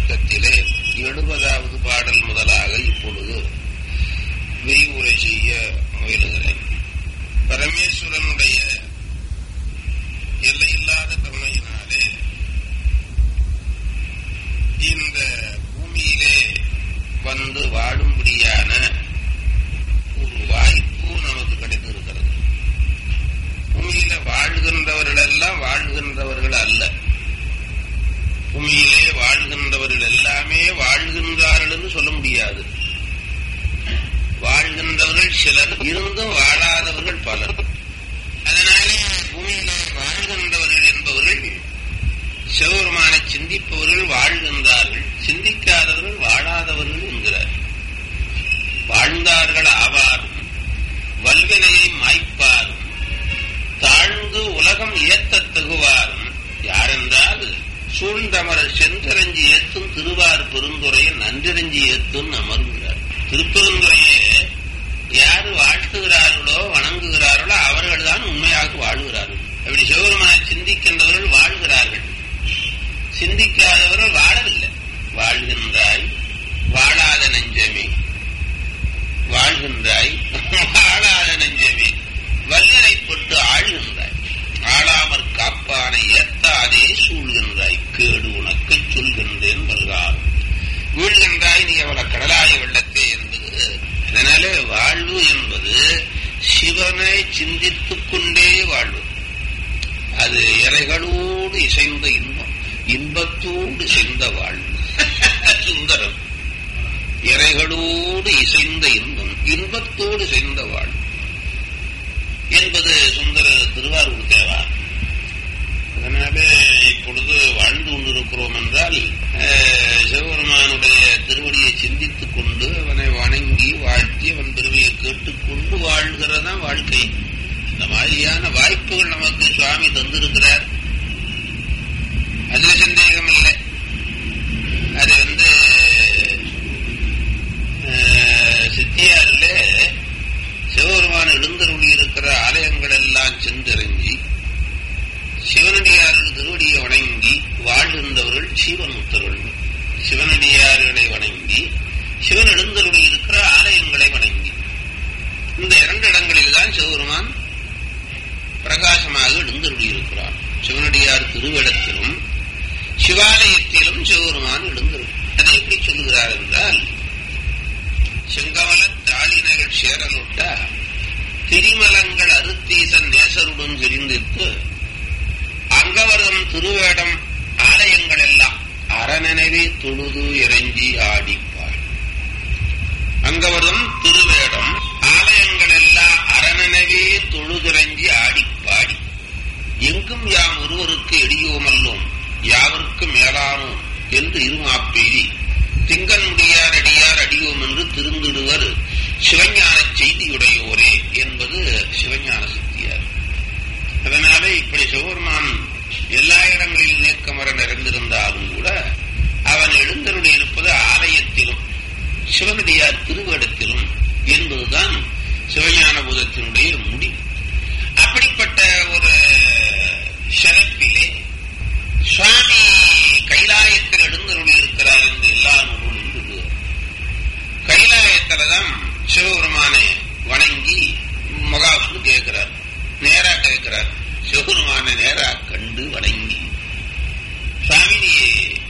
விளக்கத்திலே எழுபதாவது பாடல் முதலாக இப்பொழுது விரிவுரை செய்ய முயலுகிறேன் பரமேஸ்வரனுடைய எல்லையில்லாத கருணையினாலே இந்த பூமியிலே வந்து வாழும்படியான ஒரு வாய்ப்பு நமக்கு கிடைத்திருக்கிறது பூமியில வாழ்கின்றவர்கள் எல்லாம் வாழ்கின்றவர்கள் அல்ல பூமியிலே வாழ்கின்றவர்கள் எல்லாமே வாழ்கின்றார்கள் என்று சொல்ல முடியாது வாழ்கின்றவர்கள் சிலர் இருந்தும் வாழாதவர்கள் பலர் அதனாலே பூமியிலே வாழ்கின்றவர்கள் என்பவர்கள் சிவபெருமானை சிந்திப்பவர்கள் வாழ்கின்றார்கள் சிந்திக்காதவர்கள் வாழாதவர்கள் என்கிறார் வாழ்ந்தார்கள் ஆவாரும் வல்வினையை மாய்ப்பாரும் தாழ்ந்து உலகம் ஏத்தத் தகுவாரும் யாரென்றால் சூழ்ந்தமர சென்றரஞ்சி ஏத்தும் திருவார் பெருந்துரையை நன்றிரஞ்சி ஏத்தும் அமர்கிறார் திருப்பெருந்துரையே யாரு வாழ்த்துகிறார்களோ வணங்குகிறார்களோ அவர்கள் தான் உண்மையாக வாழ்கிறார்கள் அப்படி சிவபெருமானை சிந்திக்கின்றவர்கள் வாழ்கிறார்கள் சிந்திக்காதவர்கள் வாழவில்லை வாழ்கின்றாய் வாழாத நெஞ்சமே வாழ்கின்றாய் வாழாத நெஞ்சமே வல்லரை பொட்டு ஆழ்கின்றாய் ஆளாமற் காப்பானை ஏத்தாதே சூழ்கின்றாய் கேடு உனக்கு சொல்கின்றேன் வல்கார் வீழ்கின்றாய் நீ அவள கடலாய வெள்ளத்தே என்பது அதனாலே வாழ்வு என்பது சிவனை சிந்தித்துக் கொண்டே வாழ்வு அது இறைகளோடு இசைந்த இன்பம் இன்பத்தோடு இசைந்த வாழ்வு சுந்தரம் இறைகளோடு இசைந்த இன்பம் இன்பத்தோடு இசைந்த வாழ்வு என்பது சுந்தர திருவாரூர் தேவா அதனால இப்பொழுது வாழ்ந்து கொண்டிருக்கிறோம் என்றால் சிவபெருமானுடைய திருவடியை சிந்தித்துக் கொண்டு அவனை வணங்கி வாழ்த்தி அவன் பெருமையை கேட்டுக்கொண்டு வாழ்கிறதான் வாழ்க்கை இந்த மாதிரியான வாய்ப்புகள் நமக்கு சுவாமி தந்திருக்கிறார் அதுல சந்தேகம் இல்லை அது வந்து சித்தியாரில் சிவபெருமான் எழுந்தருளி இருக்கிற ஆலயங்கள் எல்லாம் சென்றறிஞ்சி சிவனடியார்கள் திருவடியை வணங்கி வாழ்கின்றவர்கள் சீவன்முத்தர்கள் சிவனடியார்களை வணங்கி சிவன் எழுந்தருளி இருக்கிற ஆலயங்களை வணங்கி இந்த இரண்டு இடங்களில் தான் சிவபெருமான் பிரகாசமாக எழுந்தருளி இருக்கிறார் சிவனடியார் திருவிடத்திலும் சிவாலயத்திலும் சிவபெருமான் எழுந்தருள் அதை எப்படி சொல்லுகிறார் என்றால் செங்கமல தாளினர்கள் சேரலுட்ட திரிமலங்கள் அருத்தீசன் நேசருடன் தெரிந்திருக்கு அங்கவர்தம் திருவேடம் ஆலயங்கள் எல்லாம் அறநினைவே தொழுது இறங்கி ஆடிப்பார் அங்கவர்தம் திருவேடம் ஆலயங்கள் எல்லாம் அறநினைவே தொழுதிறங்கி ஆடிப்பாடி எங்கும் யாம் ஒருவருக்கு எடியோமல்லோம் யாவருக்கு மேலானோம் என்று இருமாப்பெய்தி திங்கன் முடியார் அடியார் அடியோம் என்று திருந்திடுவர் சிவஞான செய்தியுடையோரே என்பது சிவஞான சக்தியார் அதனால இப்படி சிவபெருமான் எல்லா இடங்களிலும் நீக்கமர நிறைந்திருந்தாலும் கூட அவன் எழுந்தருடைய இருப்பது ஆலயத்திலும் சிவனடியார் திருவேடத்திலும் என்பதுதான் சிவஞான பூதத்தினுடைய முடிவு அப்படிப்பட்ட ஒரு சிறப்பிலே சுவாமி கைலாயத்தில் எழுந்தருளி இருக்கிறார் என்று எல்லா நூலும் சொல்லுவார் கைலாயத்தில்தான் சிவபெருமானை வணங்கி மகாவிஷ்ணு கேட்கிறார் நேரா கேட்கிறார் சிவபெருமானை நேரா கண்டு வணங்கி சுவாமி நீ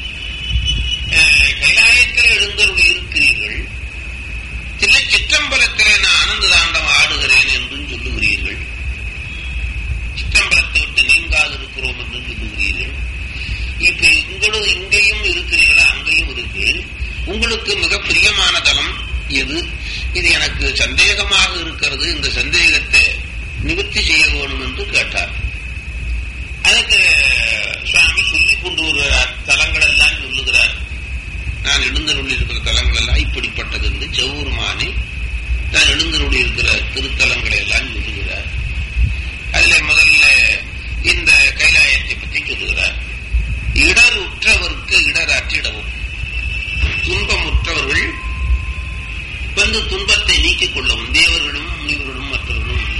கைலாயத்தில் எழுந்தருளி இருக்கிறீர்கள் தில்லை சிற்றம்பலத்திலே நான் ஆனந்த தாண்டம் ஆடுகிறேன் என்றும் சொல்லுகிறீர்கள் சிற்றம்பலத்தை விட்டு நீங்காது இருக்கிறோம் என்றும் சொல்லுகிறீர்கள் இப்ப உங்களும் இங்கேயும் இருக்கிறீர்களா அங்கேயும் இருக்கு உங்களுக்கு மிக பிரியமான தலம் எது இது எனக்கு சந்தேகமாக இருக்கிறது இந்த சந்தேகத்தை நிவர்த்தி செய்ய வேணும் என்று கேட்டார் அதுக்கு சுவாமி சொல்லி கொண்டு வருகிறார் தலங்கள் எல்லாம் சொல்லுகிறார் நான் எழுந்தருள் இருக்கிற தலங்கள் எல்லாம் இப்படிப்பட்டது என்று செவ்வூர்மானே நான் எழுந்தருள் இருக்கிற திருத்தலங்களை எல்லாம் சொல்லுகிறார் அதுல முதல்ல இந்த கைலாயத்தை பற்றி சொல்லுகிறார் இடர் உற்றவருக்கு இடராற்றிடவும் துன்பமுற்றவர்கள் வந்து துன்பத்தை நீக்கிக் கொள்ளவும் தேவர்களும் முனிவர்களும் மற்றவர்களும் உண்டு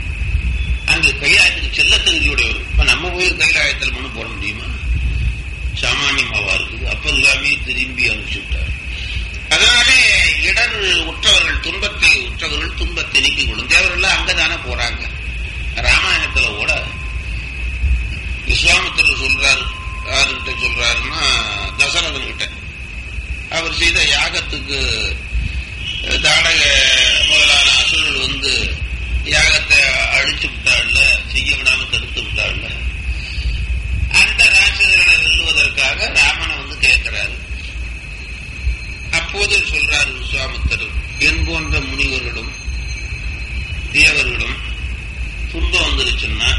அங்கு கைலாயத்துக்கு செல்ல தகுதியுடையவர் இப்ப நம்ம போய் கைலாயத்தில் மனு போட முடியுமா சாமானியமாவா இருக்குது அப்பர் சுவாமி திரும்பி அனுப்பிச்சு விட்டார் அதனாலே இடர் உற்றவர்கள் துன்பத்தை உற்றவர்கள் துன்பத்தை நீக்கிக் கொள்ளும் தேவர்கள் அங்கதானே போறாங்க ராமாயணத்துல கூட விஸ்வாமித்திரர் சொல்றாரு யாருகிட்ட சொல்றாருன்னா தசரதன் கிட்ட அவர் செய்த யாகத்துக்கு தாடக முதலான அசுரர்கள் வந்து யாகத்தை அழிச்சு விட்டாள்ல செய்ய விடாம தடுத்து விட்டாள்ல அந்த ராட்சசர்களை வெல்லுவதற்காக ராமனை வந்து கேட்கிறாரு அப்போது சொல்றாரு விஸ்வாமித்திரர் என் போன்ற முனிவர்களும் தேவர்களும் துன்பம் வந்துருச்சுன்னா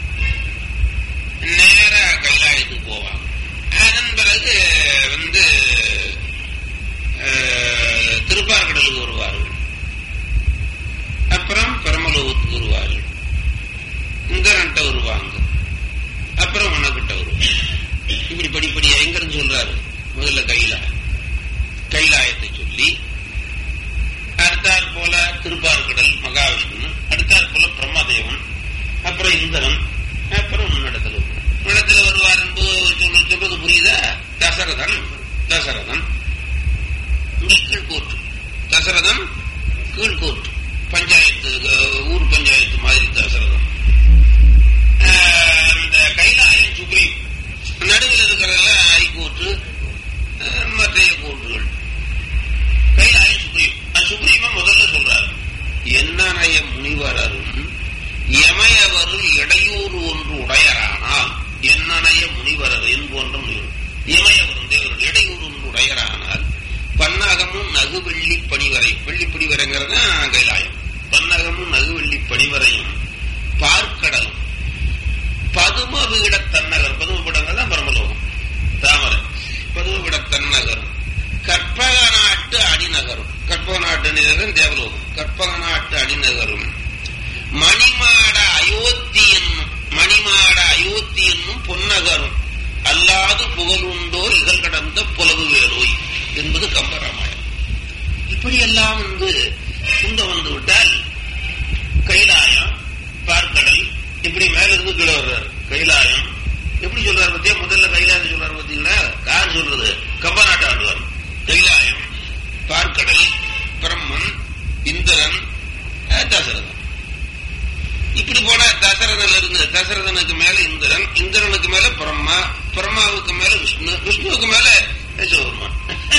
நேர கைலாயத்துக்கு போவாங்க அதன் பிறகு வந்து அஹ், திருப்பார்கடலுக்கு வருவார்கள் அப்புறம் பெரமலோகத்துக்கு வருவார்கள் இந்திரன்ட்ட வருவாங்க அப்புறம் உனக்கிட்ட வருவாங்க இப்படி படிப்படியா எங்கிருந்து சொல்றாரு முதல்ல கைலாயம் கைலாயத்தை சொல்லி அடுத்தாற் போல திருப்பார்கடல் மகாவிஷ்ணு அடுத்தாற் போல பிரம்மதேவன் அப்புறம் இந்திரன் அப்புறம் உன்னிடத்துல வருவார். உன்னிடத்துல வருவார் என்பது சொல்ல சொல்றது புரியுதா தசரதன் தசரதன் இங்க கீழ்கோட்டு தசரதன் கீழ்கோட்டு பஞ்சாயத்து அஹ், ஊர் பஞ்சாயத்து மாதிரி தசரதன் அஹ், அந்த கைலாயம் சுப்ரீம் நடுவில் இருக்கிறதுல ஹைகோர்ட்டு அஹ், மற்றைய கோர்ட்டுகள் கைலாயம் சுப்ரீம் அது சுப்ரீம முதல்ல சொல்றாரு என்னனைய முனிவரரும் எமையவருள் இடையூறு ஒன்று உடையரானால் என்னனைய முனிவரர் என்போன்ற முனிவர் இமயவரும் தேவர்கள் இடையூறு ஒன்று உடையரானால் பன்னகமும் நகு வெள்ளி பணிவரை வெள்ளி பணிவரைங்கிறது கைலாயம் பன்னகமும் நகு வெள்ளி பணிவரையும் பார்க்கடலும் பதும விட தன்னகர் பதும விடங்கள் தான் பரமலோகம் தாமரை பதும விட தன்னகரும் கற்பக நாட்டு அணிநகரும் கற்பக நாட்டு அணிநகரும் தேவலோகம் கற்பக நாட்டு அணிநகரும் மணிமாட அயோத்தி என்னும் மணிமாட அயோத்தி என்னும் பொன்னகரும் அல்லாது புகழுண்டோர் இகழ் கடந்த புலவு வேலோய் என்பது கம்பராமாயணம் இப்படியெல்லாம் வந்து துன்பம் வந்து விட்டால் கைலாயம் பார்க்கடல் இப்படி மேல இருந்து கீழே வர்றாரு கைலாயம் எப்படி சொல்றாரு பத்தியா முதல்ல கைலாயம் சொல்றாரு பாத்தீங்களா யார் சொல்றது கம்பநாட்டு ஆடுவார் கைலாயம் பார்க்கடல் பிரம்மன் இந்திரன் அஹ், தசரதன் இப்படி போனா தசரதன்ல இருந்து தசரதனுக்கு மேல இந்திரன் இந்திரனுக்கு மேல பிரம்மா பிரம்மாவுக்கு மேல விஷ்ணு விஷ்ணுவுக்கு மேல சிவபெருமான்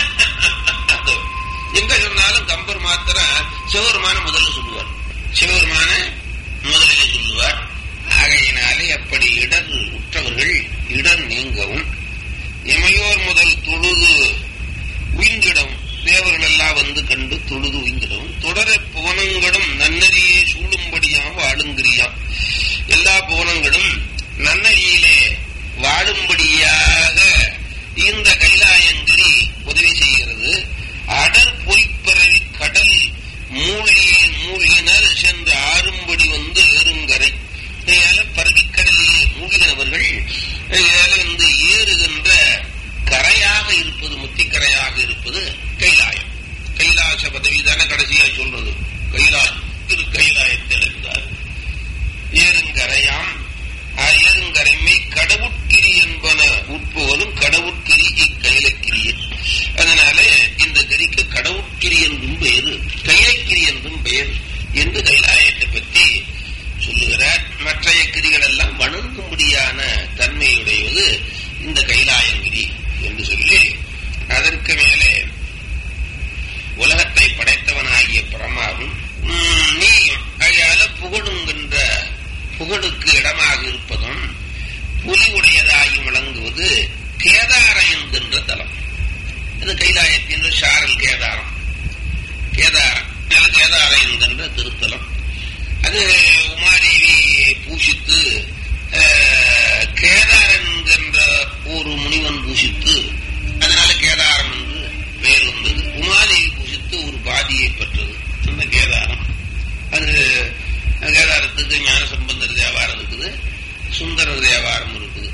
எங்க சொன்னாலும் கம்பர் மாத்திரம் சிவபெருமான முதல்ல சொல்லுவார் சிவபெருமான முதலிலே சொல்லுவார் ஆகையினாலே அப்படி இடர் உற்றவர்கள் இடர் நீங்கவும் இமையோர் முதல் தொழுது உயிர்ந்திடவும் தேவர்கள் எல்லாம் வந்து கண்டு தொழுது உயிர்ந்திடவும் தொடர புவனங்களும் நன்னறியே சூழும்படியாக வாழுங்கிறியாம் எல்லா புவனங்களும் நன்னறியிலே வாழும்படியாக இந்த கைலாயங்கிரி உதவி செய்கிறது அடர் பொய்ப்பரவி கடல் மூழ்கிய மூழ்கினர் சென்று ஆறும்படி வந்து ஏறுங்கரை இதனால பரவிக்கடலிலே மூழ்கினவர்கள் இதனால வந்து ஏறுகின்ற கரையாக இருப்பது முத்திக்கரையாக இருப்பது கைலாயம் கைலாச பதவி தானே கடைசியா சொல்றது கைலாயம் திரு கைலாயத்தை அடைந்தார் ஏறுங்கரையாம் ஆ, ஏறுங்கரைமை கடவுட்கிரி என்பன உட்புகழும் கடவுட்கிரி இக்கைலக்கிரியே அதனால இந்த கிரிக்கு கடவுட்கிரி என்றும் பெயர் கைலக்கிரி என்றும் பெயர் என்று கைலாயத்தை பற்றி சொல்லுகிறார் மற்றைய கிரிகள் எல்லாம் வணங்கும்படியான தன்மையுடையது இந்த கைலாயங்கிரி என்று சொல்லி அதற்கு மேலே உலகத்தை படைத்தவனாகிய பிரமாவும் உம், நீயும் அயால புகழுங்கின்ற புகழுக்கு இடமாக இருப்பதும் புலி உடையதாகி விளங்குவது கேதாரம் என்கின்ற தலம் இது கைலாயத்தின் சாரல் கேதாரம் கேதாரம் நில கேதாரம் என்கின்ற திருத்தலம் அது உமாதேவி பூஷித்து அஹ், கேதாரன் என்கின்ற ஒரு முனிவன் பூஷித்து அதனால கேதாரம் என்று பெயர் வந்தது உமாதேவி பூஷித்து ஒரு பாதியை பெற்றது அந்த கேதாரம் அது கேதாரத்துக்கு ஞான சம்பந்தர் தேவாரம் இருக்குது சுந்தரர் தேவாரம் இருக்குது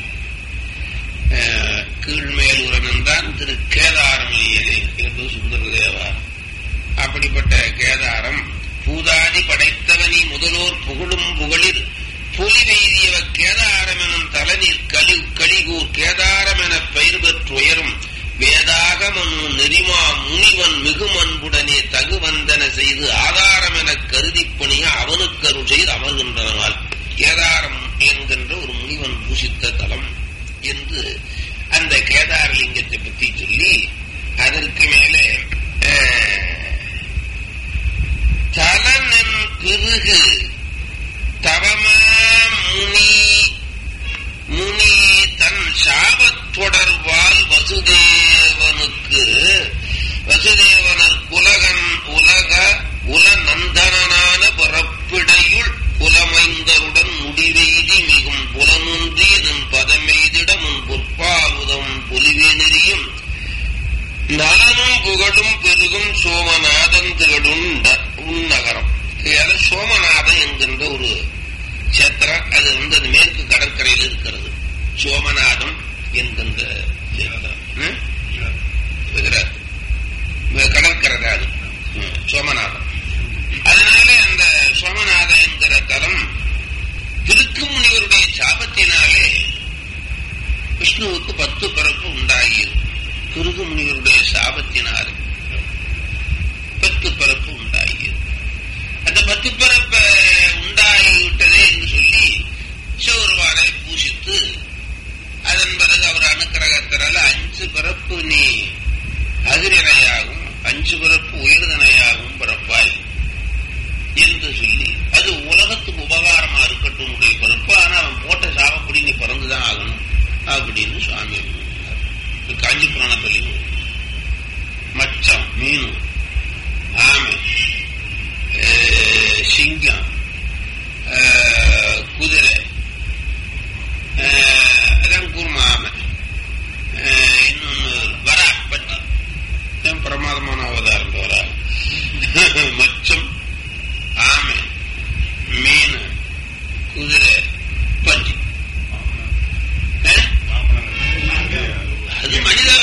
அஹ், கீழ்மேலூரன் என்றான் திரு கேதாரம் என்பது சுந்தர தேவாரம் அப்படிப்பட்ட கேதாரம் பூதாதி படைத்தவனி முதலோர் புகழும் புகழில் புலி வெய்தியவ கேதாரம் எனும் தலநீர் கலி கலிகூர் கேதாரம் என நெறிமா முனிவன் மிகுமன்புடனே தகுவந்தன செய்து ஆதாரம் என கருதி பணிய அவனுக்கு அருள் செய்து அமர்கின்றனவால் கேதாரம் என்கின்ற ஒரு முனிவன் பூசித்த தலம் என்று அந்த கேதாரலிங்கத்தை பற்றி சொல்லி அதற்கு மேலே தலனன் பிறகு தவமா முனி முனி தன் சாபத் தொடர்பால் வசுதேவனுக்கு வசுதேவனர் குலகன் உலக உல நந்தனான பிறப்பிடையுள் புலமைந்தருடன் முடிவெய்தி மிகும் புலமுன்றி எனும் பதமெய்திட முன் பொற்பாவுதம் பொலிவே நெறியும் நலனும் புகழும் பெருகும் சோமநாதன் திகழும் உன்னகரம் இதால சோமநாதன் என்கின்ற ஒரு சேத்திரம் அது வந்து அது மேற்கு கடற்கரையில் இருக்கிறது சோமநாதம் என்கின்ற சேத்திரம். ம்? குஜராத். கடற்கரை தான் அது ம், சோமநாதம் அதனால அந்த சோமநாதன் என்கிற தலம் திருக்கு முனிவருடைய சாபத்தினாலே விஷ்ணுவுக்கு பத்து பிறப்பு உண்டாகியது பிருகு முனிவருடைய சாபத்தினாலே பத்து பிறப்பு உண்டாகியது அந்த பத்து பிறப்ப உண்டாகிவிட்டதே என்று சொல்லி சிவருவாரை பூசித்து அதன் பிறகு அவர் அனுக்கிரகத்தினால அஞ்சு பிறப்பு நீ அகிரனையாகும் அஞ்சு பிறப்பு உயர்தனையாகவும் பிறப்பாய் என்று சொல்லி அது உலகத்துக்கு உபகாரமா இருக்கட்டும் உடைய பிறப்பு ஆனா அவன் போட்ட சாபப்படி நீ பிறந்துதான் ஆகணும் அப்படின்னு சுவாமி சொன்னார். இது காஞ்சி புராணத்திலையும் மச்சம் மீன் ஆமை அஹ், சிங்கம் அஹ், குதிரை அஹ், அதான் கூர்ம ஆமை அஹ், இன்னொன்னு வரா பட்டி ஏன் பிரமாதமான அவதாரம் வரா மச்சம் ஆமை மீன் குதிரை பட்டி அஹ்? அது மனித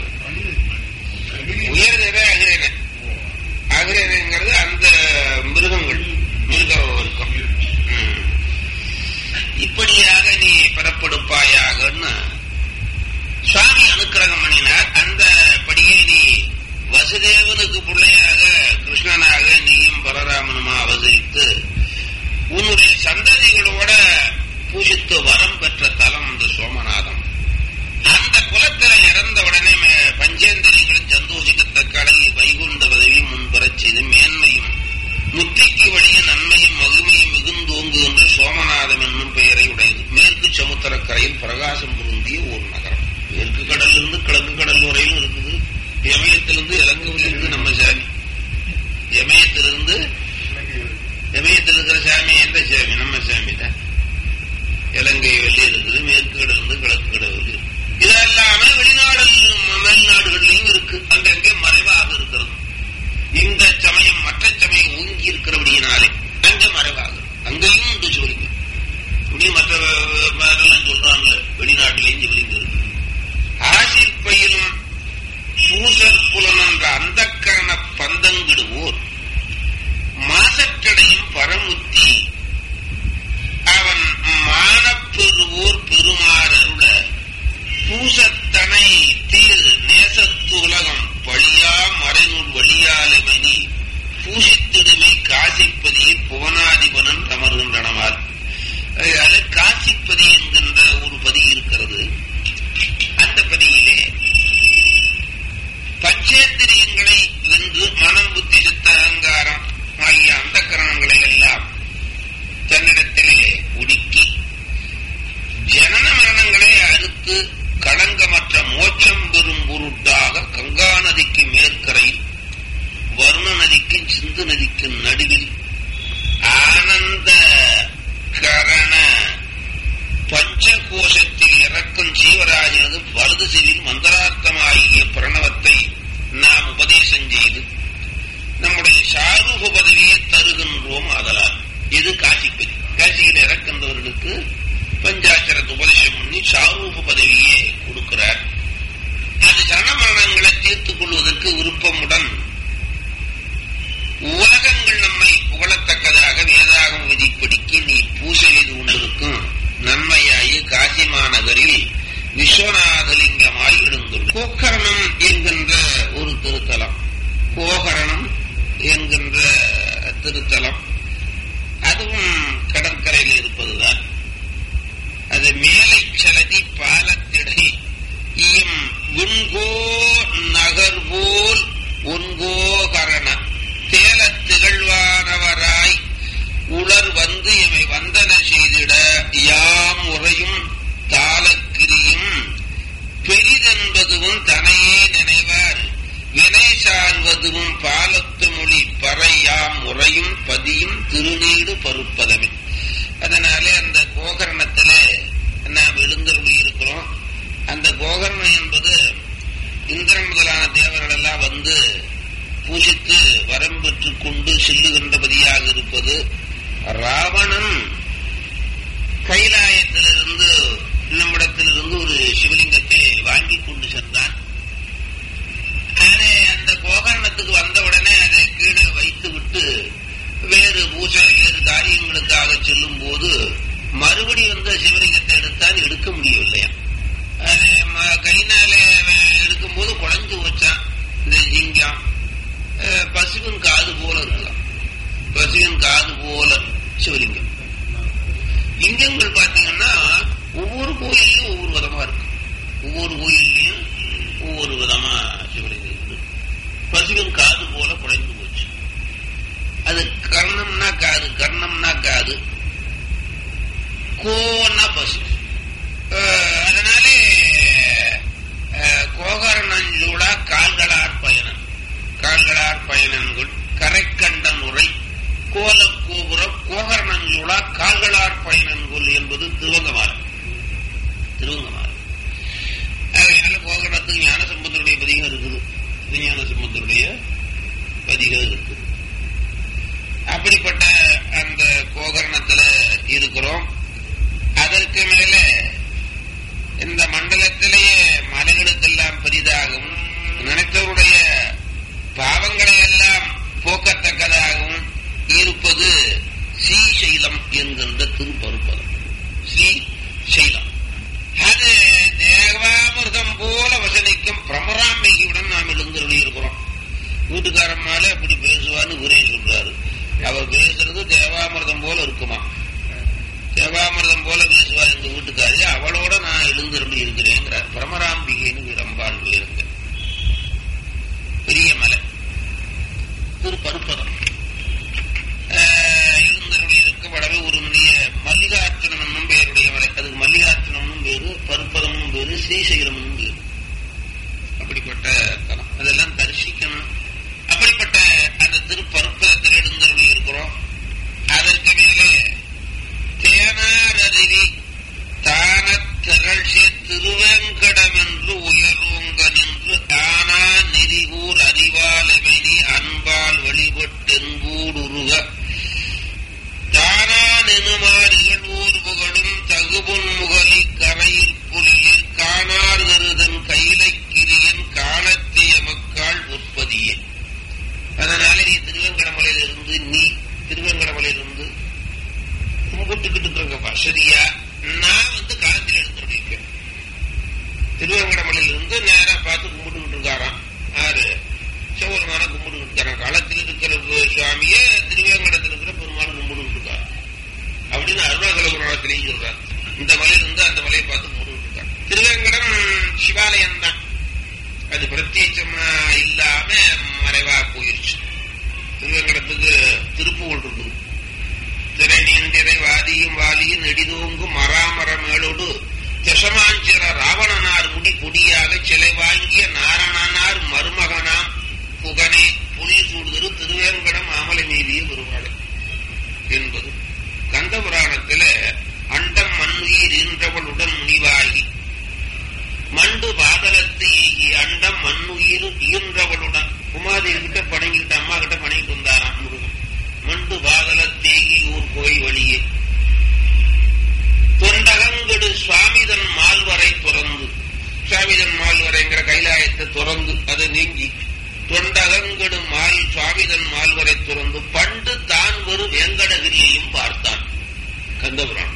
உயர்தர அகிரேன அகிரேனங்கிறது அந்த மிருகங்கள் மிருக வர்க்கம் ம். இப்படியாக நீ பெறப்படுப்பாயாகன்னு சுவாமி அனுக்கிரகம் பண்ணினார் அந்த படியை நீ வசுதேவனுக்கு பிள்ளையாக கிருஷ்ணனாக நீயும் பலராமனுமா அவதரித்து உன்னுடைய சந்ததிகளோட பூஜித்து வரம் பெற்ற தலம் அந்த சோமநாதம் அந்த குலத்தில இறந்த உடனே மே- பஞ்சேந்திரியங்களும் சந்தோஷிக்கத்தக்க அளவில் வைகுண்ட பதவி முன்பெறச் செய்து மேன்மையும் முத்திக்கு வழிய நன்மையும் மகிமையும் மிகுந்தோங்குகின்ற சோமநாதம் என்னும் பெயரை உடையது மேற்கு சமுத்திரக்கரையில் பிரகாசம் பொருந்திய ஒரு நகரம் மேற்கு கடலிலிருந்து கிழக்கு கடல் வரையிலும் இருக்குது இமயத்திலிருந்து இலங்கையிலிருந்து நம்ம சாமி இமயத்திலிருந்து இமயத்தில் இருக்கிற சாமி எந்த சாமி நம்ம சாமி தான் இலங்கை வெளியே இருக்குது மேற்கு கடலிருந்து கிழக்கு கடல் வெளியே இருக்கு. இது எல்லாமே வெளிநாடுகளிலும் மேல்நாடுகளிலும் இருக்கு அங்கங்கே மறைவாக இருக்கிறது இந்த சமயம் மற்ற சமயம் ஓங்கி இருக்கிறபடியினாலே அங்க மறைவாக இருக்கு. அங்கேயும் உண்டு சிவலிங்கம் இப்படி மற்ற மாதிரிலாம் சொல்றாங்க வெளிநாட்டிலேயும் சிவலிங்கம் இருக்கு ஆசிர் பயிலும் பூசற் புலனன்ற அந்த கரண பந்தங்கிடுவோர் மாசற்றடையும் பரமுத்தி அவன் மானப்பெறுவோர் பெருமாறருள பூசத்தனை தீர் நேசத்து உலகம் பழியா மறைநூல் வழியாலமணி பூசித்திடுமை காசிப்பதியை புவனாதிபனன் அமர்கின்றனவால் அதனால காசிப்பதி என்கின்ற ஒரு பதி இருக்கிறது அந்த பதியிலே பஞ்சேந்திரியங்களை வென்று மனம் புத்தி சித்த அகங்காரம் ஆகிய அந்த கரணங்களை எல்லாம் தன்னிடத்திலே ஒடுக்கி ஜனன மரணங்களை அறுத்து களங்கமற்ற மோட்சம் பெறும் பொருட்டாக கங்கா நதிக்கு மேற்கரையில் வருண நதிக்கு சிந்து நதிக்கு நடுவில் ஆனந்த கரண பஞ்சகோஷத்தில் இறக்கும் ஜீவராஜனது வலது செவில் மந்திரார்த்தமாகிய பிரணவத்தை நாம் உபதேசம் செய்து நம்முடைய சாரூப பதவியை தருகின்றோம் ஆதலால் இது காசிப்பதி காசியில் இறக்கின்றவர்களுக்கு பஞ்சாட்சரத்தை உபதேசம் பண்ணி சாரூப பதவியை கொடுக்கிறார் அது சரண மரணங்களை தீர்த்துக் கொள்வதற்கு விருப்பமுடன் உலகங்கள் நம்மை புகழத்தக்கதாக வேதாகம் விதிப்படிக்கு நீ பூசை செய்து கொண்டிருக்கும் நன்மையாகி காசி மாநகரில் விஸ்வநாதலிங்கமாய் எழுந்துள்ள கோக்கரணம் என்கின்ற ஒரு பருப்பதமே அதனாலே அந்த கோகரணத்துல நாம் எழுந்தருளி இருக்கிறோம் அந்த கோகரணம் என்பது இந்திரன் முதலான தேவர்கள் எல்லாம் வந்து பூஜித்து வரம் பெற்றுக் கொண்டு செல்லுகின்றபதியாக இருப்பது ராவணன் கைலாயத்திலிருந்து நம்மிடத்திலிருந்து ஒரு சிவலிங்கத்தை வாங்கி கொண்டு சென்றான் அதை அந்த கோகரணத்துக்கு வந்த உடனே அதை கீழே வைத்து விட்டு வேறு பூஜை வேறு காரியங்களுக்காக செல்லும் போது மறுபடி வந்த சிவலிங்கத்தை எடுத்தான் எடுக்க முடியவில்லையா அது ம- கைனால எடுக்கும் போது குழஞ்சு வச்சான் இந்த ஜிங்கம் அஹ், பசுவின் காது போல இருக்கலாம் பசுவின் காது போல சிவலிங்கம் லிங்கங்கள் பாத்தீங்கன்னா ஒவ்வொரு கோயிலையும் ஒவ்வொரு விதமா இருக்கு ஒவ்வொரு கோயிலையும் ஒவ்வொரு விதமா சிவலிங்கம் இருக்கு பசுவின் காது போல குறைந்து போச்சு அது கர்ணம்னா காது கர்ணம்னா காது கோன்னா பசு அஹ், அதனாலே அஹ், கோகர்ணஞ்சூடா கால்களார் பயணம் கால்களார் பயணங்கள் கரைக்கண்டன் உரை கோல கோபுரம் கோகர்ணஞ்சூடா கால்களார் பயணங்கள் என்பது திருவங்கமாறு திருவங்கமாறு அதனால கோகர்ணத்துக்கு ஞானசம்பந்தருடைய பதிகம் இருக்குது விஞ்ஞான சம்பந்தருடைய பதிகம் இருக்குது அப்படிப்பட்ட அந்த கோகரணத்துல இருக்கிறோம் அதற்கு மேல இந்த மண்டலத்திலேயே மலைகளுக்கெல்லாம் பெரிதாகவும் நினைத்தவருடைய பாவங்களை எல்லாம் போக்கத்தக்கதாகவும் இருப்பது ஸ்ரீசைலம் என்கின்ற திருப்பருப்பதம் ஸ்ரீசைலம் அது தேவாமிர்தம் போல வசனிக்கும் பிரமராம்பிகையுடன் நாம் எழுந்தருளி இருக்கிறோம் வீட்டுக்காரம்மால அப்படி பேசுவான்னு ஒரே சொல்றாரு அவர் பேசுறது தேவாமிர்தம் போல இருக்குமா தேவாமிர்தம் போல பேசுவா எங்க வீட்டுக்காரி அவளோட நான் எழுந்தருளி இருக்கிறேங்கிறார் பிரமராம்பிகைன்னு ரம்பாள் இருக்கு பெரிய மலை திரு பருப்பதம் எழுந்தருளி இருக்க வடவே ஒரு நுண்ணிய மல்லிகார்ஜுனம் என்னும் பெயருடைய மலை அதுக்கு மல்லிகார்ஜுனம்னு பேரு பருப்பதம்னு பேரு ஸ்ரீசைலம்னு பேரு அப்படிப்பட்ட தலம் அதெல்லாம் தரிசிக்கணும் அப்படிப்பட்ட அந்த திருப்பருப்பதத்தில் எழுந்தருளி இருக்கிறோம் அதற்கு மேலே தேனார் அருவி தான திரள்சே திருவேங்கடம் என்று உயர்வுங்க நின்று ஆனா நெறிகூர் அறிவால் எவனி அன்பால் வழிபட்டென்பூடுருக தானா நெனுமார் இகழ்வூர் புகழும் தகுபொன் முகலி கரையில் புலியில் காணார் கருதன் கைலை கிரியன் காலத்திய மக்காள் உற்பத்தியே அதனால நீ திருவேங்கடமலையில இருந்து நீ திருவேங்கடமலையில இருந்து கும்பிட்டுக்கிட்டு இருக்கிற வசதியா நான் வந்து காலத்தில் எடுத்துருக்கேன் திருவேங்கடமலையில இருந்து நேரா பார்த்து கும்பிட்டுக்கிட்டு இருக்காராம் யாரு சிவபெருமான கும்பிட்டுக்கிட்டு இருக்காராம் களத்தில் இருக்கிற சுவாமியே திருவேங்கடத்தில் இருக்கிற பெருமாள் கும்பிட்டுக்கிட்டு இருக்காரு அப்படின்னு அருணாச்சல புராணத்திலையும் சொல்றாரு இந்த மலையில இருந்து அந்த மலையை பார்த்து கும்பிட்டுக்கிட்டு இருக்காரு திருவேங்கடம் சிவாலயம் தான் அது பிரத்யேகமா இல்லாம மறைவா போயிருச்சு திருவேங்கடத்துக்கு திருப்புகழ் இருக்குது திரை நீண்டிரை வாதியும் வாலியும் நெடிதோங்கும் மராமர மேலோடு தசமாஞ்சிர ராவணனார் முடி பொடியாக சிலை வாங்கிய நாரணனார் மருமகனாம் புகனே புலி சூடுதரு திருவேங்கடம் ஆமலை மீதிய பெருமாளை என்பது கந்த புராணத்தில அண்டம் மண்ணுயிர் ஈன்றவளுடன் முனிவாகி மண்டு பாதலத்து ஈகி அண்டம் மண்ணுயிர் ஈன்றவளுடன் உமாதேவி கிட்ட பணங்கிட்டு அம்மா கிட்ட பணங்கிட்டு வந்தாராம் முருகன் மண்டு பாதலத்தேகி ஊர் கோய் வழியே தொண்டகங்கடு சுவாமிதன் மால்வரை துறந்து சுவாமிதன் மால்வரைங்கிற கைலாயத்தை துறந்து அதை நீங்கி தொண்டகங்கடு மால் சுவாமிதன் மால்வரை துறந்து பண்டு தான் ஒரு வேங்கடகிரியையும் பார்த்தான் கந்தபுராணம்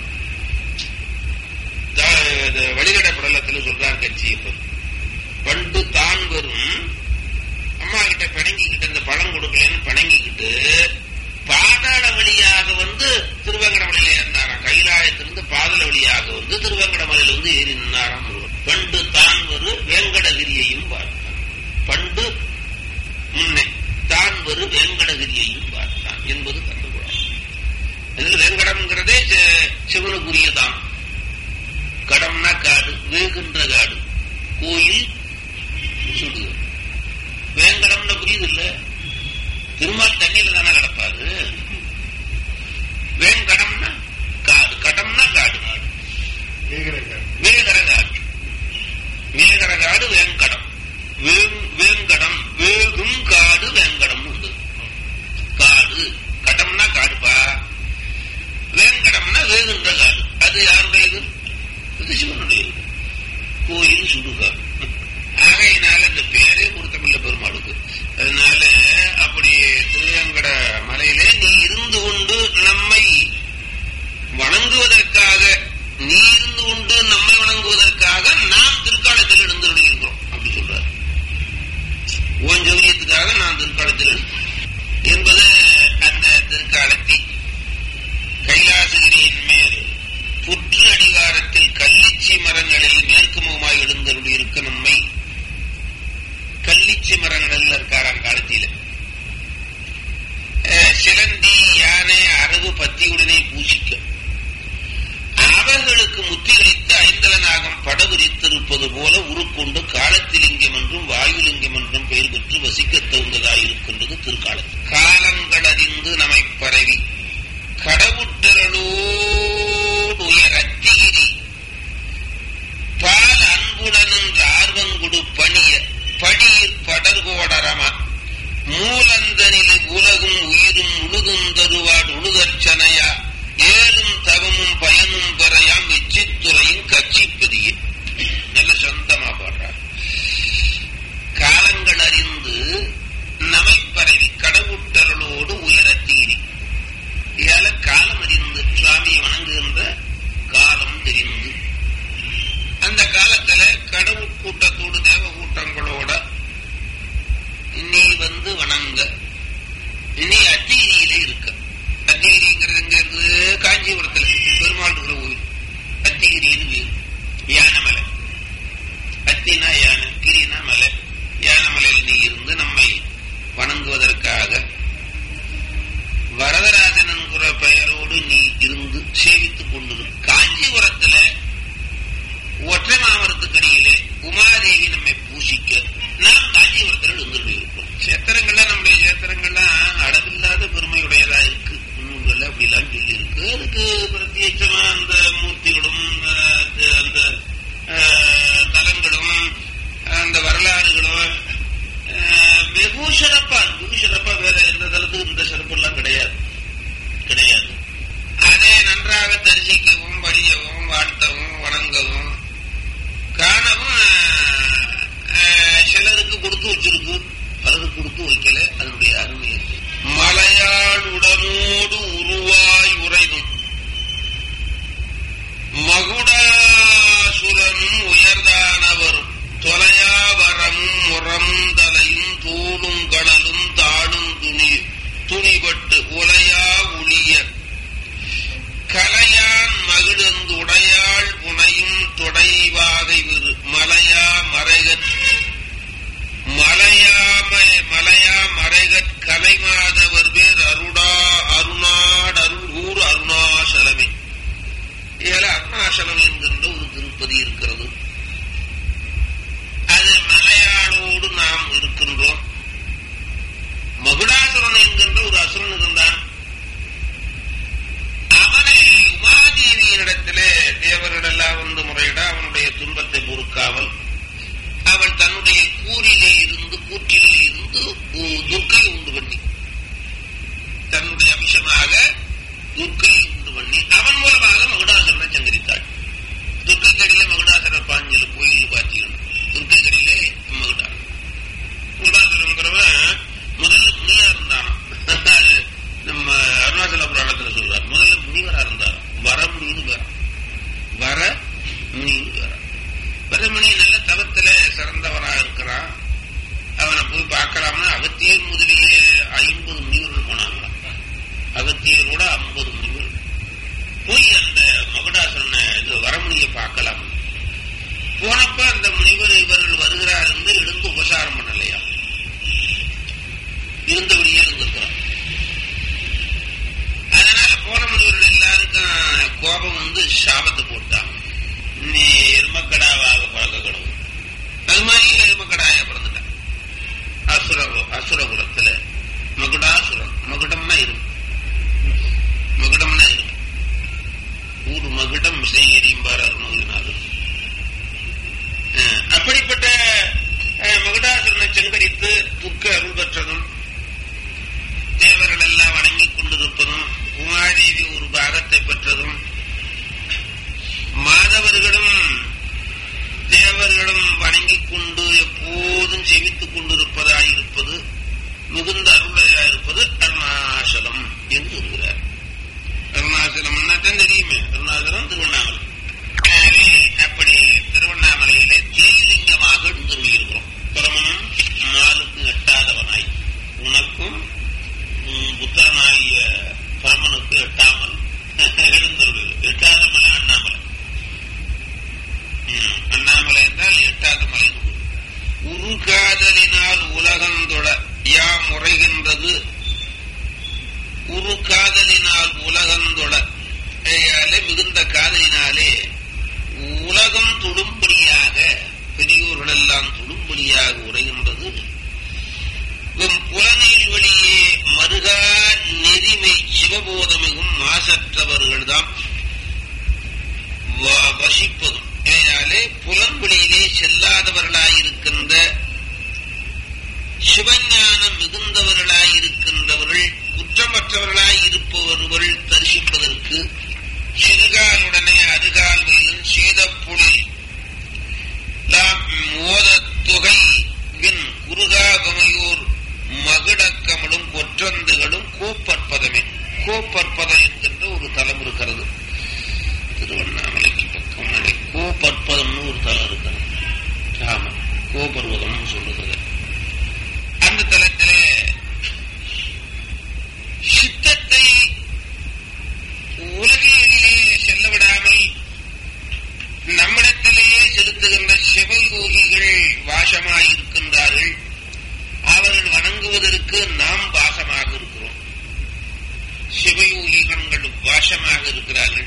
வழிகட படலத்தில் சொல்றார் கட்சியப்பர் பண்டு தான் வரும் அம்மா கிட்ட பிணங்கிக்கிட்டு இந்த பழம் கொடுக்கலன்னு பிணங்கிக்கிட்டு பாதாள வழியாக வந்து திருவேங்கடமலையில ஏறினாராம் கைலாயத்திலிருந்து பாதாள வழியாக வந்து திருவேங்கடமலையில வந்து ஏறி நின்னாராம் முருகன். பண்டு தான் ஒரு வேங்கடகிரியையும் பார்த்தான் பண்டு முன்னே தான் ஒரு வேங்கடகிரியையும் பார்த்தான் என்பது கண்டுகொள்ளாம் இதில் வேங்கடம்ங்கிறதே சி- சிவனுக்குரியதான் கடம்னா காடு வேகின்ற காடு கோயில் சுடு வேங்கடம்னு புரியுது இல்ல திருமால் தண்ணியில தானே கிடப்பாரு திருக்கோயில் சுடுக ஆகையினால அந்த பேரே பொருத்தமில்ல பெருமாளுக்கு அதனால அப்படி திருவேங்கட மலையிலே நீ இருந்து கொண்டு நம்மை வணங்குவதற்காக நீ இருந்து கொண்டு நம்மை வணங்குவதற்காக நாம் திருக்காலத்தில் எழுந்து இருக்கிறோம் அப்படி சொல்றாரு உன் ஜோதியத்துக்காக நான் திருக்காலத்தில் எழுந்து என்பது அந்த திருக்காலத்தை கைலாசகிரியின் மேல் புற்று அடிவாரத்தில் கல்லிச்சி மரங்களில் மேற்கு முகமாய் எழுந்தருள் இருக்க நம்மை கல்லிச்சி மரங்கள் இருக்காராம் காலத்தில அஹ், சிலந்தி யானை அரவு பத்தியுடனே பூசிக்க அவர்களுக்கு முத்திகளித்து ஐந்தலனாகம் படவிரித்திருப்பது போல உருக்கொண்டு காலத்திலிங்கம் என்றும் வாயுலிங்கம் என்றும் பெயர் பெற்று வசிக்க தகுந்ததாயிருக்கின்றது திருக்காலம் காலங்கள் அறிந்து நம்மை பரவி கடவுட்டரலோடு உயர் அத்திகிரி பால் அன்புடன் ஆர்வங்குடு பணிய படியிற் படர்கோடரம மூலந்தனில் உலகும் உயிரும் உழுதும் தருவாடு உழுதற்சனையா ஏழும் தவமும் பயனும் பெறையாம் எச்சித்துறையும் கட்சிப்பதியே நல்ல சொந்தமா பாடுறார் காலங்கள் அறிந்து நமை பரவி கடவுட்டரலோடு உயரத்தீரி இதால காலம் அறிந்து சுவாமியை வணங்குகின்ற காலம் தெரிந்து அந்த காலத்துல கடவுள் கூட்டத்தோடு தேவ கூட்டங்களோட நீ வந்து வணங்க நீ அத்திகிரியில இருக்க அத்திகிரிங்கிறது எங்க இருக்குது காஞ்சிபுரத்துல பெருமாள் இருக்கிற கோயில் அத்திகிரின்னு பேரு யானமலை அத்தினா யானை கிரினா மலை யானமலையில் நீ இருந்து நம்மை வணங்குவதற்காக வரதராஜன் என்கிற பெயரோடு நீ இருந்து சேவித்துக் கொண்டிரு காஞ்சிபுரத்துல ஒற்றை மாமரத்துக்கடியிலே உமாதேவி நம்மை பூசிக்க நாம் காஞ்சிபுரத்தில் இருந்துட்டு இருக்கோம் சேத்திரங்கள்ல நம்முடைய சேத்திரங்கள்லாம் அளவில்லாத பெருமையுடையதா இருக்கு நூல்கள் அப்படிலாம் சொல்லி இருக்கு அதுக்கு பிரத்யட்சமா அந்த மூர்த்திகளும் அந்த- அந்த அஹ், தலங்களும் அந்த வரலாறுகளும் அஹ், வெகு சிறப்பா வெகு சிறப்பா வேற எந்த தலத்துக்கும் இந்த சிறப்பு எல்லாம் கிடையாது கிடையாது அதை நன்றாக தரிசிக்கவும் படிக்கவும் வாழ்த்தவும் வணங்கவும் காணவும் அஹ், சிலருக்கு கொடுத்து வச்சிருக்கு பலருக்கு கொடுத்து வைக்கல அதனுடைய அருமை இருக்கு. மலையாள் உடனோடு உருவாய் உறைதும் மகுடாசுரனும் உயர்தானவரும் தொலையாவரமும் முறமும் தலையும் தூளும் கடலும் தாடும் துணி துணிபட்டு உலையா உளிய கலையான் மகிழ்ந்து உடையாள் புனையும் தொடைவாகை விரு மலையா மறைகற் மலையாம மலையா மறைகற் கலைமாதவர் பேர் அருடா அருணாட் அருள்கூர் அருணாசலமே இதுல அருணாசலம் என்கின்ற ஒரு திருப்பதி இருக்கிறது அது மலையாளோடு நாம் இருக்கின்றோம் மகுடாசுரன் என்கின்ற ஒரு அசுரன் இருந்தான் அவனை உமாதேவியினிடத்திலே தேவர்களெல்லாம் வந்து முறையிட அவனுடைய துன்பத்தை பொறுக்காமல் அவள் தன்னுடைய கூறிலே இருந்து கூற்றிலே இருந்து உ- துர்க்கை உண்டு பண்ணி தன்னுடைய அம்சமாக துர்க்கை உண்டு பண்ணி அவன் மூலமாக மகுடாசுரனை சங்கரித்தாள் துர்க்கை கடியில மகுடாசுர பாஞ்சல கோயில் பார்த்தீங்கன்னா துர்க்கை கடியிலே மகுடா மகுடாசுரங்கிறவன் முதல்ல முனியா இருந்தானாம் அது நம்ம அருணாச்சல புராணத்துல சொல்றார் முதல்ல முனிவரா இருந்தார் வரமுனின்னு பேர் வர முனின்னு பேர் வரமுனி நல்ல தவத்துல சிறந்தவரா இருக்கிறான் அவனை போய் பார்க்கலாம்னா அகத்தியர் முதலிய ஐம்பது முனிவர்கள் போனாங்களாம் அகத்தியரோட ஐம்பது முனிவர்கள் போய் அந்த மகுடாசுரனை இது வரமுனியை பார்க்கலாம் போனப்ப அந்த முனிவர் இவர்கள் வருகிறார் என்று எழுந்து உபசாரம் பண்ணலையா இருந்தபடியே இருந்திருக்கிறார் அதனால போன முனிவர்கள் எல்லாருக்கும் கோபம் வந்து சாபத்தை போட்டாங்க நீ எருமக்கடாவாக பழக்க கடவுள் அது மாதிரி எருமக்கடாய பிறந்துட்டான் அசுர அசுரகுலத்துல மகுடாசுரன் மகுடம்னா இருக்கு மகுடம்னா இருக்கு ஊர் மகுடம் செய்யறியும்பார் அருணகிரிநாதர் அஹ், அப்படிப்பட்ட அஹ், மகுடாசுரனை சங்கரித்து துக்க அருள் பெற்றதும் தேவர்கள் எல்லாம் வணங்கிக் கொண்டிருப்பதும் உமாதேவி ஒரு பாகத்தை பெற்றதும் மாதவர்களும் தேவர் கோபர்வதம் சொல்லுகிறது அந்த தலத்திலே சித்தத்தை உலகிலே செல்ல விடாமல் நம்மிடத்திலேயே செலுத்துகின்ற சிவயோகிகள் வாசமாய் இருக்கின்றார்கள் அவர்கள் வணங்குவதற்கு நாம் வாசமாக இருக்கிறோம் சிவயோகிகள் வாசமாக இருக்கிறார்கள்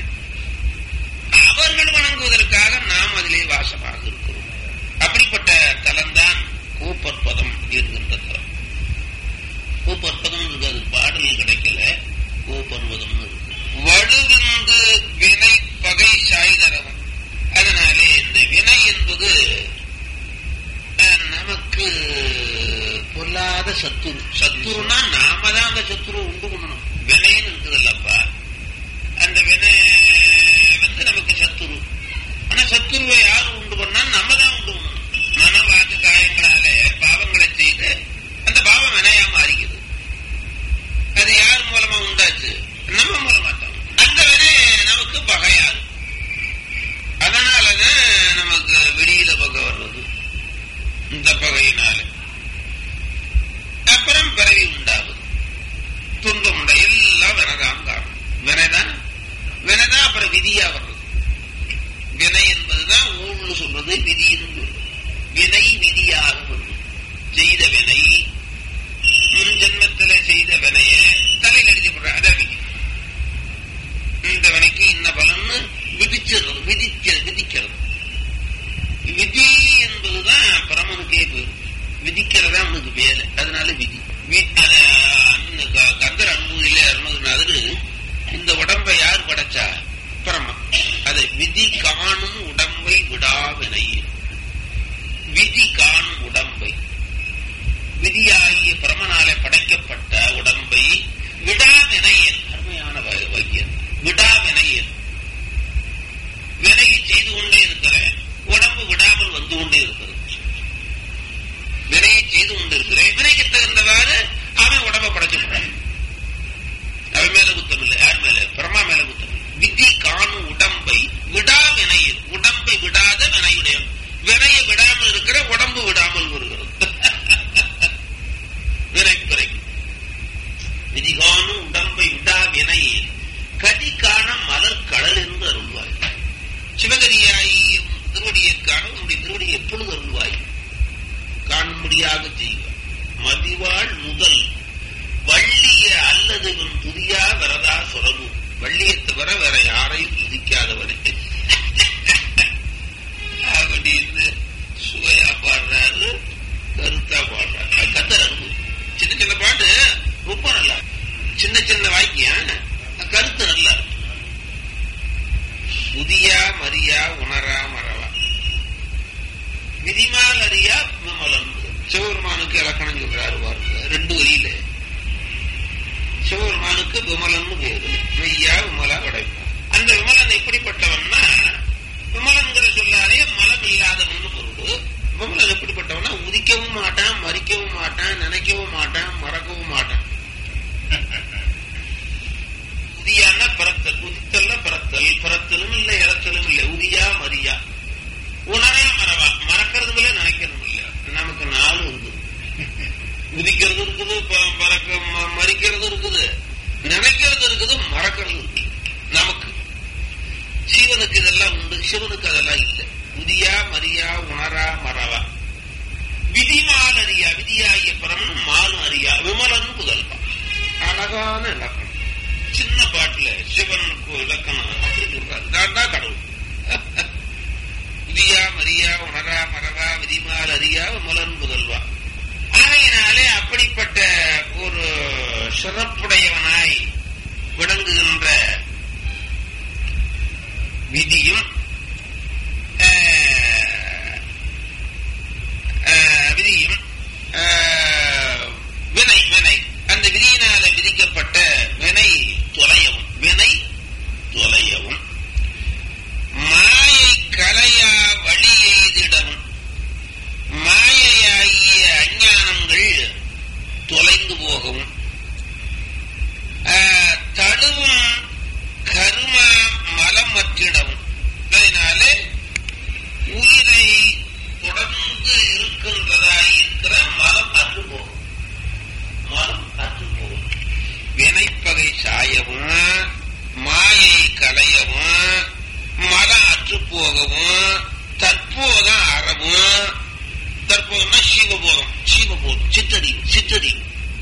அவர்கள் வணங்குவதற்காக நாம் அதிலே வாசமாக இருக்கிறோம் அப்படிப்பட்ட தலம்தான் கூப்பற்பதம் என்கின்ற தலம் கூப்பற்பதம் இருக்கு அது பாடல் கிடைக்கல கூப்பர்வதம் இருக்கு வடுவிந்து வினை பகை சாய்தரவம் அதனாலே இந்த வினை என்பது அஹ், நமக்கு பொல்லாத சத்துரு சத்துருன்னா நாம தான் அந்த சத்துரு உண்டு பண்ணணும் வினைன்னு இருக்குதுல்லப்பா அந்த வினை வந்து நமக்கு சத்துரு ஆனா சத்துருவை யார் உண்டு பண்ணா நம்ம தான் உண்டு பண்ணணும் மன வாக்கு காயங்களாலே பாவங்களை செய்து அந்த பாவம் வினையா மாறிக்குது அது யார் மூலமா உண்டாச்சு நம்ம மூலமா தான் அந்த வினை நமக்கு பகையாது அதனாலதான் நமக்கு வெளியில பகை வர்றது இந்த பகையினால அப்புறம் பிறவி உண்டாகுது துன்பம் உண்டா எல்லாம் வினதான் காரணம் வினைதான் வினைதான் அப்புறம் விதியா வர்றது வினை என்பதுதான் ஊழ்னு சொல்றது விதின்னு சொல்றது வினை விதியாக வருது செய்த வினை முன் ஜென்மத்திலே செய்த வினைய தலையில் எழுதி போடுற அதான் விதி இந்த வினைக்கு இன்ன பலன்னு விதிச்சிடுறது விதிக்க விதிக்கிறது விதி என்பதுதான் பரமனுக்கே போயிடும் விதிக்கிறதா அவனுக்கு வேலை அதனால விதி வி- அத அந்த க- கந்தர் அனுபவியில அருணகிரிநாதர் இந்த உடம்பை யார் படைச்சா பரமன் அதை விதி காணும் உடம்பை விடாவினை விதி காணும் உடம்பை விதியாகிய பிரமனாலே படைக்கப்பட்ட உடம்பை விடாவினையன் அருமையான வ- வைத்தியம் விடாவினையன் வினையை செய்து கொண்டே இருக்கிறேன் உடம்பு விடாமல் வந்து கொண்டே இருக்கிறது வினையை செய்து கொண்டு இருக்கிறேன் வினைக்கு தகுந்தவாறு அவன் உடம்பை படைச்சிருக்கான் அவன் மேல குத்தம் இல்லை யார் மேல பிரமா மேல குத்தம் இல்லை விதி காணும் உடம்பை விடா வினையில் உடம்பை விடாத வினையுடையவன் வினையை விடாமல் இருக்கிற உடம்பு விடாமல் வருகிறது வினைப்பிறை விதி காணும் உடம்பை விடா வினையில் கதி காண மலர் கடல் என்று அருள்வாய் சிவகரியாயும் திருவடியை காண உன்னுடைய திருவடியை எப்பொழுது அருள்வாய் காணும்படியாக செய்வார் மதிவாள் முதல் வள்ளிய அல்லது இவன் துதியா வரதா சுரபு வள்ளியை தவிர வேற யாரையும் துதிக்காதவனே அப்படின்னு சுவையா பாடுறாரு கருத்தா பாடுறாரு அது கத்தர் அனுபவம் சின்ன சின்ன பாட்டு ரொம்ப நல்லா இருக்கு. சின்ன சின்ன வாக்கியம் கருத்து நல்லா இருக்கு. உதியா மரியா உணரா மறவா விதிமால் அறியா விமலன் சிவபெருமானுக்கு இலக்கணம் சொல்றாரு பாருங்க ரெண்டு வரியில சிவபெருமானுக்கு விமலன் பேரு மெய்யா விமலா படைப்பான் அந்த விமலன் எப்படிப்பட்டவன்னா விமலன்கிற சொல்லாலே மலம் இல்லாதவன் பொருள் விமலன் எப்படிப்பட்டவனா உதிக்கவும் மாட்டான் மறிக்கவும் மாட்டான் நினைக்கவும் மாட்டான் மறக்கவும் மாட்டான் உதியான பிறத்தல் உதித்தல்ல பிறத்தல் பிறத்தலும் இல்லை இறத்தலும் இல்லை உதியா மரியா உணரா மறவா மறக்கிறதும் இல்லை நினைக்கிறதும் இல்லை நமக்கு நாலு இருக்குது உதிக்கிறது இருக்குது ப- பறக்க ம- மறிக்கிறது இருக்குது நினைக்கிறது இருக்குது மறக்கிறது இருக்குது நமக்கு ஜீவனுக்கு இதெல்லாம் உண்டு சிவனுக்கு அதெல்லாம் இல்லை உதியா மரியா உணரா மறவா விதிமால் அறியா விதியாகிய பரமன் மாலும் அறியா விமலன் புதல்வா அழகான இலக்கணம் சின்ன பாட்டுல சிவனுக்கு இலக்கணம் அப்படி சொல்றாரு நான் தான் கடவுள் விதியா மரியா உணரா மறவா விதிமால் அறியா விமலன் புதல்வா ஆகையினாலே அப்படிப்பட்ட ஒரு சிறப்புடையவனாய் விளங்குகின்ற விதியும் ஆஹ், ஆஹ், விதியும் ஆஹ், வினை வினை அந்த விதியினால விதிக்கப்பட்ட வினை தொலையவும் வினை தொலையவும் தற்போதம்னா சிவபோதம் சிவபோதம் சித்தறிவு சித்தறிவு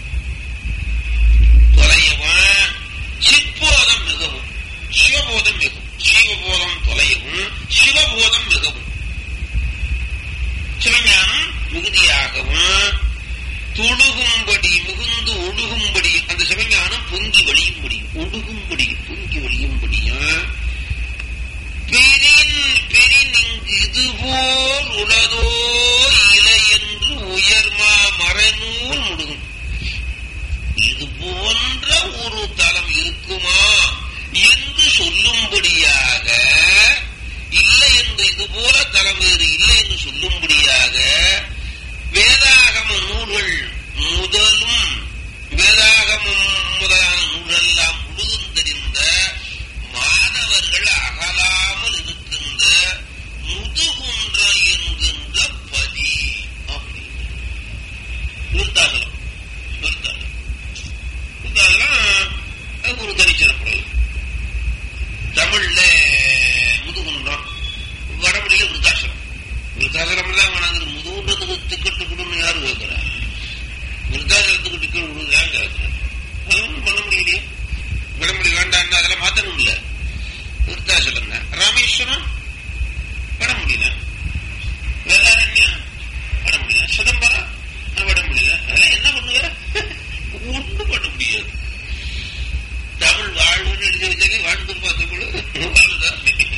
தொலையவன் சிற்போதம் மிகவும் சிவபோதம் மிகவும் சிவபோதம் தொலையவும் சிவபோதம் மிகவும் சிவஞானம் மிகுதியாகவும் துழுகும்படி மிகுந்து ஒழுகும்படி அந்த சிவஞானம் பொங்கி வழியும்படி ஒழுகும்படி பொங்கி வழியும்படியும் பெரின் பெரின் இங்கு இதுபோல் உளதோ இலை என்று உயர்மா மறைநூல் முடுகும் இது போன்ற ஒரு தலம் இருக்குமா என்று சொல்லும்படியாக இல்லை என்று இது போல தலம் வேறு இல்லை என்று சொல்லும்படியாக வேதாகம நூல்கள் முதலும் வேதாகமம் முதலான நூலெல்லாம் முழுதும் தெரிந்த மாணவர்கள் அகலாமல் இருக்கின்ற முதுகுன்ற என்கின்ற பதி அப்படி விருத்தாசலம் விருத்தாசலம் விருத்தாசலம் ஒரு தனிச்சிறப்புறது தமிழ்ல முதுகுன்றம் வடமொழியில விருத்தாசலம் விருத்தாசலம் தான் வேணாங்கிறது முதுகுன்றதுக்கு டிக்கெட்டு கொடுன்னு யாரு கேட்கிறா விருத்தாசலத்துக்கு டிக்கெட் கொடுக்குறது யார் கேட்கிறேன் அது ஒன்றும் பண்ண முடியலையே வடமொழி வேண்டாம்னா அதெல்லாம் மாத்தணும் இல்ல விருத்தாசலம் தான் ராமேஸ்வரம் வடமொழியில வேதாரண்யம் வடமொழியில சிதம்பரம் வடமொழியில அதெல்லாம் என்ன பண்ணுவ ஒன்றும் பண்ண முடியாது தமிழ் வாழ்வுன்னு எழுதி வச்சாலே வாழ்ந்து பார்த்துக்கொள்ள வாழ்தான்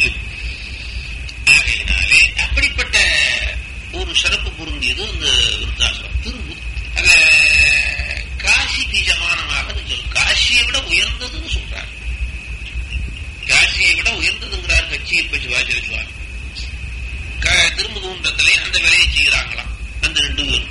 ஆகையினாலே அப்படிப்பட்ட ஒரு சிறப்பு பொருந்தியது அந்த விருத்தாசலம் திரும்பு அத காசிக்கு சமானமாக சொல்லும் காசியை விட உயர்ந்ததுன்னு சொல்றார் காசியை விட உயர்ந்ததுங்கிறார் கட்சியில் பற்றி வாசல் சுவாமி திருமுகூன்றத்திலே அந்த வேலையை செய்கிறாங்களாம் அந்த ரெண்டு பேரும்